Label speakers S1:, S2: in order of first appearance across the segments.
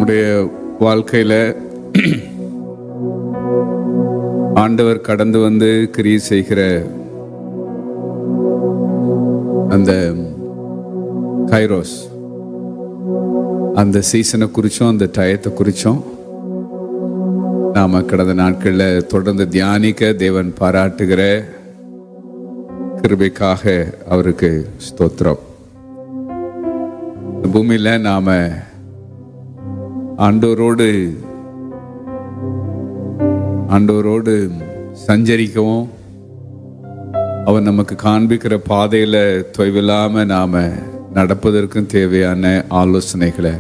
S1: நம்முடைய வாழ்க்கையில ஆண்டவர் கடந்து வந்து கிரியை செய்கிற அந்த கைரோஸ் அந்த சீசனை குறிச்சும் அந்த டயத்தை குறிச்சும் நாம கடந்த நாட்கள்ல தொடர்ந்து தியானிக்க தேவன் பாராட்டுகிற கிருபைக்காக அவருக்கு ஸ்தோத்திரம் இந்த பூமியில நாம ஆண்டவரோடு ஆண்டவரோடு சஞ்சரிக்கவும் அவர் நமக்கு காண்பிக்கிற பாதையில தொய்வில்லாம நாம நடப்பதற்கும் தேவையான ஆலோசனைகளை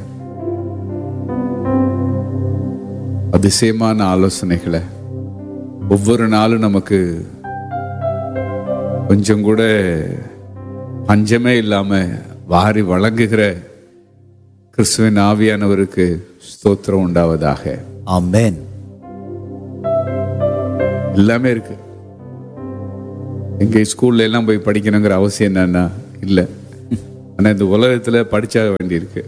S1: அதிசயமான ஆலோசனைகளை ஒவ்வொரு நாளும் நமக்கு கொஞ்சம் கூட பஞ்சமே இல்லாம வாரி வழங்குகிற கிறிஸ்துவின் ஆவியானவருக்கு ஸ்தோத்திரம் உண்டாவதாக
S2: ஆமென்
S1: எல்லாமே இருக்கு எங்க ஸ்கூல்ல எல்லாம் போய் படிக்கணுங்கிற அவசியம் என்னன்னா இல்ல ஆனா இந்த உலகத்துல படிச்சா வேண்டியிருக்கு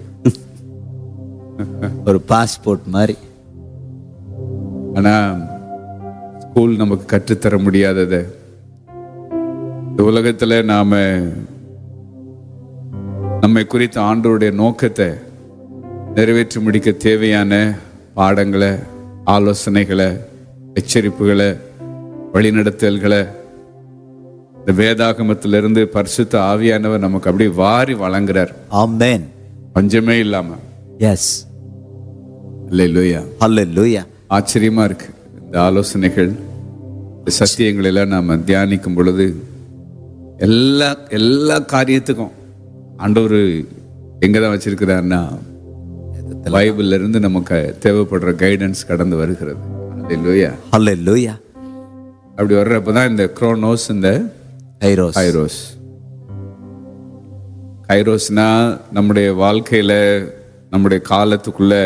S2: ஒரு பாஸ்போர்ட் மாதிரி
S1: ஆனா ஸ்கூல் நமக்கு கற்றுத்தர முடியாததை இந்த உலகத்துல நாம நம்மை குறித்த ஆண்டவருடைய நோக்கத்தை நிறைவேற்றி முடிக்க தேவையான பாடங்களை ஆலோசனைகளை எச்சரிப்புகளை வழிநடத்தல்களை இந்த வேதாகமத்திலிருந்து பரிசுத்த ஆவியானவர் நமக்கு அப்படியே வாரி வழங்குறார்
S2: ஆமென்
S1: பஞ்சமே இல்லாம
S2: எஸ்
S1: இல்லையா
S2: ஹalleluya
S1: ஆச்சரியமா இருக்கு இந்த ஆலோசனைகள் இந்த சத்தியங்களை எல்லாம் நாம தியானிக்கும் பொழுது எல்லா எல்லா காரியத்துக்கும் ஆண்டவர் எங்க தான் வச்சிருக்கிறாருன்னா பைபிள்ல இருந்து நமக்கு தேவைப்படுற கைடன்ஸ் கடந்து வருகிறது இல்லையா
S2: ஹalleluya
S1: அப்படி வர்றப்பதான் இந்த குரோனோஸ் இந்த
S2: கைரோஸ்
S1: கைரோஸ் கைரோஸ்னா நம்முடைய வாழ்க்கையில நம்முடைய காலத்துக்குள்ள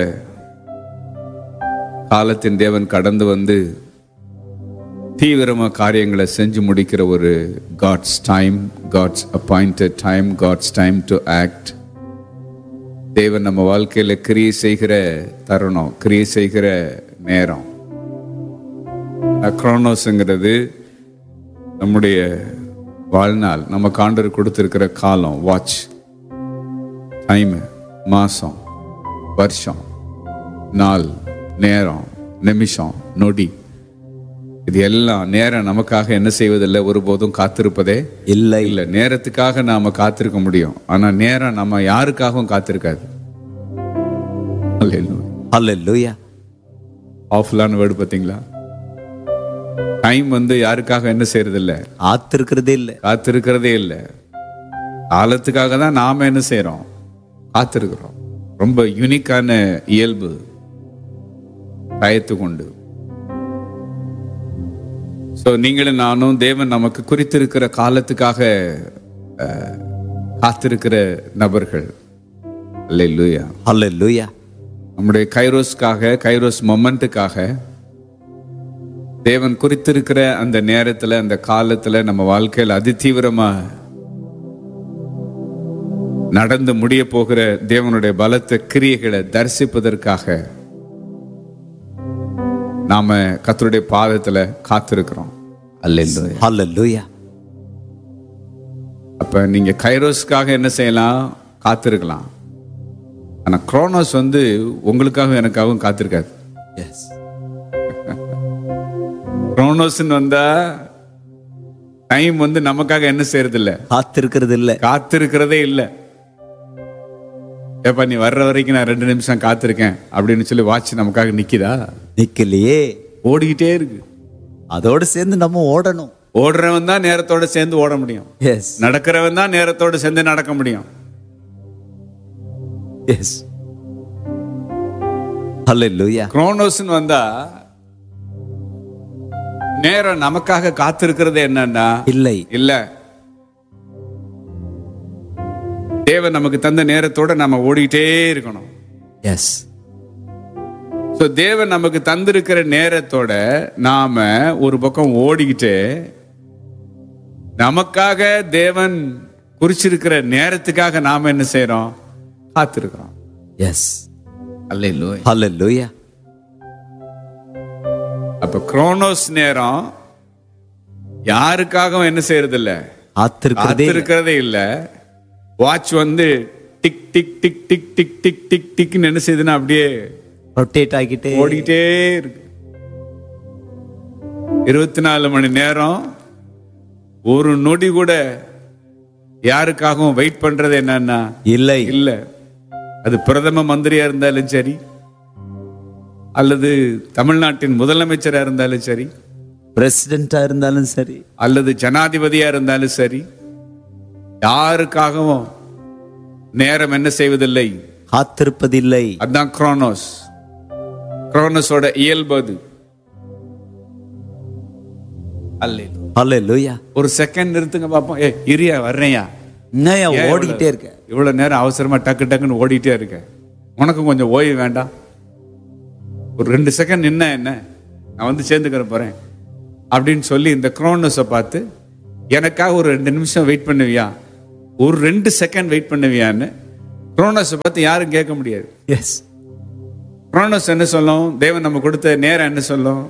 S1: காலத்தின் தேவன் கடந்து வந்து தீவிரமா காரியங்களை செஞ்சு முடிக்கிற ஒரு God's time God's appointed time God's time to act தேவன் நம்ம வாழ்க்கையில கிரியை செய்கிற தருணம் கிரியை செய்கிற நேரம் அக்ரோனோஸ்ங்கிறது நம்முடைய வாழ்நாள் நம்ம காண்டர் கொடுத்திருக்கிற காலம் வாட்ச் டைம் மாசம் வருஷம் நாள் நேரம் நிமிஷம் நொடி இது எல்லாம் நேரம் நமக்காக என்ன செய்வதில்லை ஒருபோதும் காத்திருப்பதே
S2: இல்லை
S1: இல்ல நேரத்துக்காக நாம காத்திருக்க முடியும் ஆனா நேரம் நம்ம யாருக்காகவும் காத்திருக்காது
S2: ஹalleluya
S1: ஆஃப்லான வேர்டு பாத்தீங்களா டைம் வந்து யாருக்காக என்ன செய்யறது இல்ல
S2: ஆத்திருக்கிறதே இல்லை
S1: காத்திருக்கிறதே இல்ல காலத்துக்காக தான் நாம என்ன செய்றோம் காத்திருக்கிறோம் ரொம்ப யூனிக்கான இயல்பு டயத்துக்கு உண்டு ஸோ நீங்களும் நானும் தேவன் நமக்கு குறித்திருக்கிற காலத்துக்காக அஹ், காத்திருக்கிற நபர்கள் அல்லேலூயா
S2: ஹalleluya
S1: நம்முடைய கைரோஸ்க்காக கைரோஸ் மொமெண்ட்டுக்காக தேவன் குறித்திருக்கிற அந்த நேரத்துல அந்த காலத்துல நம்ம வாழ்க்கையில் அதிதீவிரமா நடந்து முடிய போகிற தேவனுடைய பலத்த கிரியைகளை தரிசிப்பதற்காக நாம கர்த்தருடைய பாதத்துல காத்திருக்கிறோம் அல்லேலூயா
S2: ஹalleluya
S1: அப்ப நீங்க கைரோஸ்க்காக என்ன செய்யலாம் காத்திருக்கலாம் ஆனா குரோனோஸ் வந்து உங்களுக்காகவும் எனக்காகவும் காத்திருக்காது
S2: எஸ்
S1: குரோனோஸ்ன்னு வந்தா டைம் வந்து நமக்காக என்ன செய்யறது இல்ல
S2: காத்திருக்கிறது இல்லை
S1: காத்திருக்கிறதே இல்ல ஏப்பா நீ வர்ற வரைக்கும் நான் ரெண்டு நிமிஷம் காத்திருக்கேன் அப்படின்னு சொல்லி வாட்ச் நமக்காக நிக்குதா
S2: நிக்கலையே
S1: ஓடிக்கிட்டே இருக்கு
S2: அதோடு சேர்ந்து நம்ம ஓடணும்
S1: ஓடுறவன் தான் நேரத்தோட சேர்ந்து ஓட முடியும்
S2: எஸ்
S1: நடக்கிறவன் தான் நேரத்தோட சேர்ந்து நடக்க முடியும்
S2: எஸ் ஹalleluya
S1: குரோனோஸ்னு வந்தா நேரம் நமக்காக காத்திருக்கிறது என்னன்னா
S2: இல்லை
S1: இல்ல தேவன் நமக்கு தந்த நேரத்தோட நம்ம ஓடிட்டே இருக்கணும்
S2: எஸ்
S1: ஸோ தேவன் நமக்கு தந்திருக்கிற நேரத்தோட நாம ஒரு பக்கம் ஓடிக்கிட்டு நமக்காக தேவன் குறிச்சிருக்கிற நேரத்துக்காக நாம என்ன செய்றோம் காத்திருக்கிறோம்
S2: எஸ்
S1: அல்லேலூயா
S2: Hallelujah.
S1: அப்ப குரோனோஸ் நேரம் யாருக்காகவும் என்ன செய்யறது இல்ல
S2: காத்திருக்கிறதே இல்ல.
S1: காத்திருக்கிறதே இல்ல வாட்ச் வந்து tick tick tick tick tick tick tick டிக்னு என்ன செய்யுதுன்னா அப்படியே
S2: ரொட்டேட் ஆகிட்டே
S1: ஓடிட்டே இருக்கு இருபத்தி நாலு மணி நேரம் ஒரு நொடி கூட யாருக்காகவும் வெயிட் பண்றது என்னன்னா
S2: இல்லை
S1: இல்ல அது பிரதம மந்திரியா இருந்தாலும் சரி அல்லது தமிழ்நாட்டின் முதலமைச்சரா இருந்தாலும் சரி
S2: பிரசிடென்டா இருந்தாலும் சரி
S1: அல்லது ஜனாதிபதியா இருந்தாலும் சரி யாருக்காகவும் நேரம் என்ன செய்வதில்லை
S2: காத்திருப்பதில்லை
S1: அதான் குரோனோஸ் குரோனோஸோட இயல்பு அது அல்லேலூயா.
S2: Hallelujah.
S1: ஒரு செகண்ட் நிறுத்துங்க பாப்போம் ஏ இரியா வர்றேன்யா
S2: என்னய்யா
S1: ஏன்
S2: ஓடிக்கிட்டே
S1: இவ்வளவு-
S2: இருக்க
S1: இவ்வளவு நேரம் அவசரமா டக்கு டக்குன்னு ஓடிட்டே இருக்க உனக்கும் கொஞ்சம் ஓய்வு வேண்டாம் ஒரு ரெண்டு செகண்ட் நின்ன என்ன நான் வந்து சேர்ந்துக்கிற போறேன் அப்படின்னு சொல்லி இந்த குரோனஸை பார்த்து எனக்காக ஒரு ரெண்டு நிமிஷம் வெயிட் பண்ணுவியா ஒரு ரெண்டு செகண்ட் வெயிட் பண்ணுவியான்னு குரோனஸை பார்த்து யாரும் கேட்க முடியாது
S2: எஸ்
S1: குரோனஸ் என்ன சொல்லும் தேவன் நம்ம கொடுத்த நேரம் என்ன சொல்லும்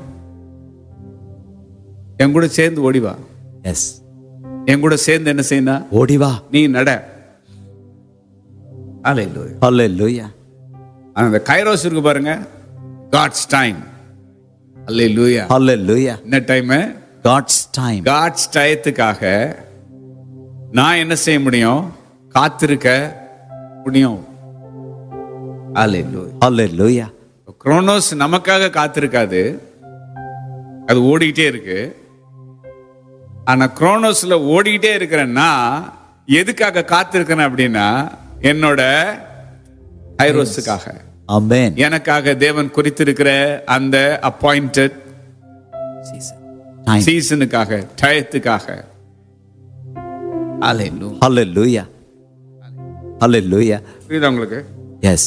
S1: என் கூட சேர்ந்து ஓடிவா
S2: எஸ்
S1: என் கூட சேர்ந்து என்ன செய்யணும்
S2: ஓடி வா
S1: நீ நட Hallelujah.
S2: Hallelujah.
S1: அந்த கைரோஸ் இருக்கு பாருங்க காட்ஸ் டைம் அல்லேலூயா
S2: Hallelujah.
S1: என்ன டைம்
S2: God's time.
S1: காட்ஸ் டயத்துக்காக நான் என்ன செய்ய முடியும் காத்திருக்க முடியும் அல்லேலூயா
S2: Hallelujah.
S1: குரோனோஸ் நமக்காக காத்திருக்காது அது ஓடிக்கிட்டே இருக்கு ஆனா குரோனோஸ்ல ஓடிக்கிட்டே இருக்கிறேன்னா எதுக்காக காத்திருக்கிறேன் அப்படின்னா என்னோட ஹைரோஸுக்காக
S2: Amen.
S1: எனக்காக தேவன் குறித்திருக்கிற அந்த அப்பாயிண்டட்
S2: Time.
S1: சீசனுக்காக டயத்துக்காக Hallelujah.
S2: Hallelujah. Hallelujah.
S1: புரியுதா உங்களுக்கு
S2: Yes.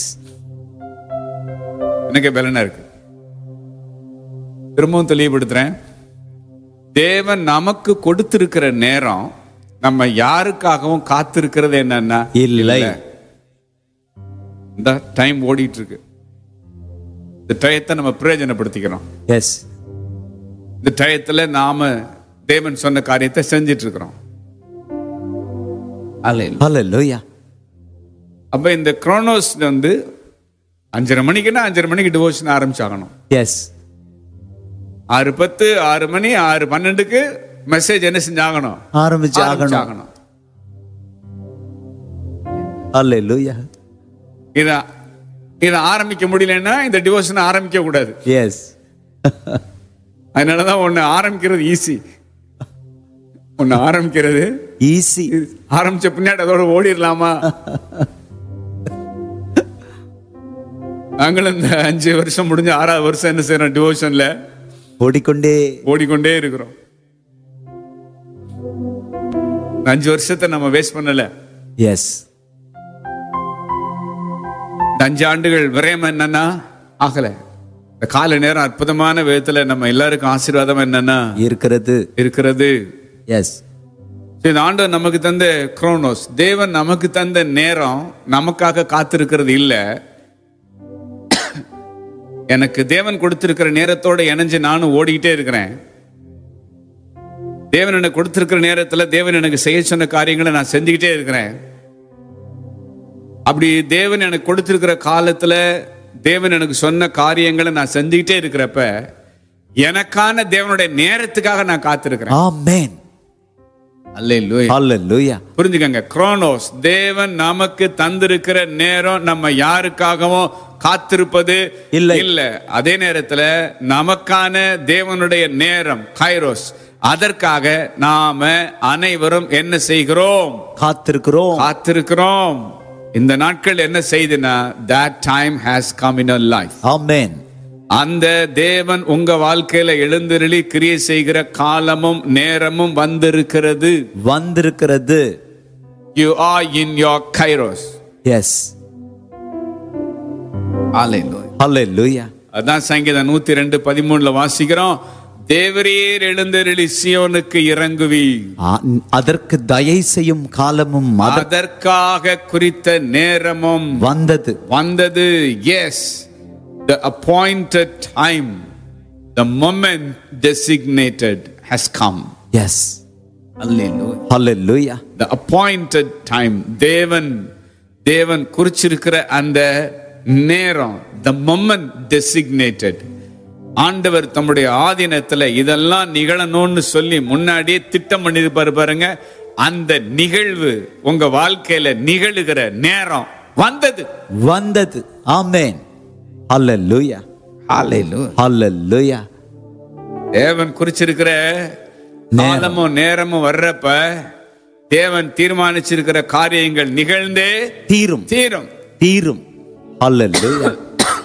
S1: எனக்கு பலனா இருக்கு திரும்பவும் தெளிவுபடுத்துறேன் தேவன் நமக்கு கொடுத்திருக்கிற நேரம் நம்ம யாருக்காகவும் காத்திருக்கிறது என்னன்னா
S2: இல்லை.
S1: இந்த டைம் ஓடிட்டு இருக்கு இந்த டயத்தை நம்ம பிரயோஜனப்படுத்திக்கிறோம்
S2: Yes.
S1: இந்த டயத்துல நாம தேவன் சொன்ன காரியத்தை செஞ்சிட்டு இருக்கிறோம் Hallelujah.
S2: Hallelujah.
S1: அப்ப இந்த குரோனோஸ் வந்து அஞ்சரை மணிக்குன்னா அஞ்சரை மணிக்கு டிவோஷன் ஆரம்பிச்சாகணும்
S2: Yes.
S1: ஆறு பத்து ஆறு மணி ஆறு பன்னெண்டுக்கு மெசேஜ் என்ன செஞ்சாகணும்
S2: ஆரம்பிச்சு ஆகணும்
S1: ஆரம்பிச்சாகணும்
S2: Hallelujah.
S1: இத இத ஆரம்பிக்க முடியலன்னா இந்த டிவோஷன் ஆரம்பிக்க கூடாது
S2: Yes.
S1: அதனாலதான் ஒண்ணு ஆரம்பிக்கிறது ஈஸி ஒண்ணு ஆரம்பிக்கிறது
S2: Easy.
S1: ஆரம்பிச்ச பின்னாடி அதோட ஓடிடலாமா நாங்களும் இந்த அஞ்சு வருஷம் முடிஞ்ச ஆறாவது வருஷம் என்ன செய்யறோம் டிவோஷன்ல
S2: ஓடிக்கொண்டே
S1: ஓடிக்கொண்டே இருக்கிறோம் இந்த அஞ்சு வருஷத்தை நம்ம வேஸ்ட் பண்ணல
S2: எஸ்
S1: இந்த அஞ்சு ஆண்டுகள் விரயம் என்னன்னா ஆகல இந்த கால நேரம் அற்புதமான விதத்துல நம்ம எல்லாருக்கும் ஆசீர்வாதம் என்னன்னா
S2: இருக்கிறது
S1: இருக்கிறது
S2: எஸ்
S1: இந்த ஆண்டவர் நமக்கு தந்த குரோனோஸ் தேவன் நமக்கு தந்த நேரம் நமக்காக காத்திருக்கிறது இல்ல எனக்கு தேவன் கொடுத்திருக்கிற நேரத்தோட இணைஞ்சு நானும் ஓடிக்கிட்டே இருக்கிறேன் தேவன் எனக்கு கொடுத்திருக்கிற நேரத்துல தேவன் எனக்கு செய்ய சொன்ன காரியங்களை நான் செஞ்சுக்கிட்டே இருக்கிறேன் அப்படி தேவன் எனக்கு கொடுத்திருக்கிற காலத்துல தேவன் எனக்கு சொன்ன காரியங்களை நான் செஞ்சுக்கிட்டே இருக்கிறப்ப எனக்கான தேவனுடைய நேரத்துக்காக நான் காத்திருக்கிறேன்
S2: ஆமென்
S1: அல்லேலூயா
S2: ஹalleluya
S1: புரிஞ்சுக்கங்க குரோனோஸ் தேவன் நமக்கு தந்திருக்கிற நேரம் நம்ம யாருக்காகவும் காத்திருப்பது
S2: இல்லை.
S1: இல்ல அதே நேரத்துல நமக்கான தேவனுடைய நேரம் கைரோஸ் அதற்காக நாம அனைவரும் என்ன செய்கிறோம்
S2: காத்திருக்கிறோம்
S1: காத்திருக்கிறோம் இந்த நாட்கள் என்ன செய்துனா that time has come in our life
S2: ஆமென்
S1: அந்த தேவன் உங்க வாழ்க்கையில எழுந்தருளி கிரியை செய்கிற காலமும் நேரமும் வந்திருக்கிறது
S2: வந்திருக்கிறது
S1: you are in your kairos
S2: yes
S1: Hallelujah.
S2: ஹalleluya
S1: அதான் சங்கீதம் நூத்தி ரெண்டு பதிமூணுல வாசிக்கிறோம் தேவரீர் எழுந்தருளி சியோனுக்கு இறங்குவி
S2: ஆ- அதற்கு தயை செய்யும் காலமும் அத-
S1: அதற்காக குறித்த நேரமும்
S2: வந்தது
S1: வந்தது yes the appointed time, the moment designated has come.
S2: Yes
S1: Hallelujah.
S2: ஹalleluya
S1: The appointed time, தேவன் தேவன் குறிச்சிருக்கிற அந்த நேரம் the moment designated ஆண்டவர் தம்முடைய ஆதீனத்துல இதெல்லாம் நிகழணும்னு சொல்லி முன்னாடியே திட்டம் பண்ணிருப்பாரு பாருங்க அந்த நிகழ்வு உங்க வாழ்க்கையில நிகழுகிற நேரம் வந்தது
S2: வந்தது ஆமென் ஹalleluya
S1: Hallelujah.
S2: ஹalleluya
S1: தேவன் குறிச்சிருக்கிற நேரமும் நேரமும் வர்றப்ப தேவன் தீர்மானிச்சிருக்கிற காரியங்கள் நிகழ்ந்தே
S2: தீரும்
S1: தீரும்
S2: தீரும் ஹalleluya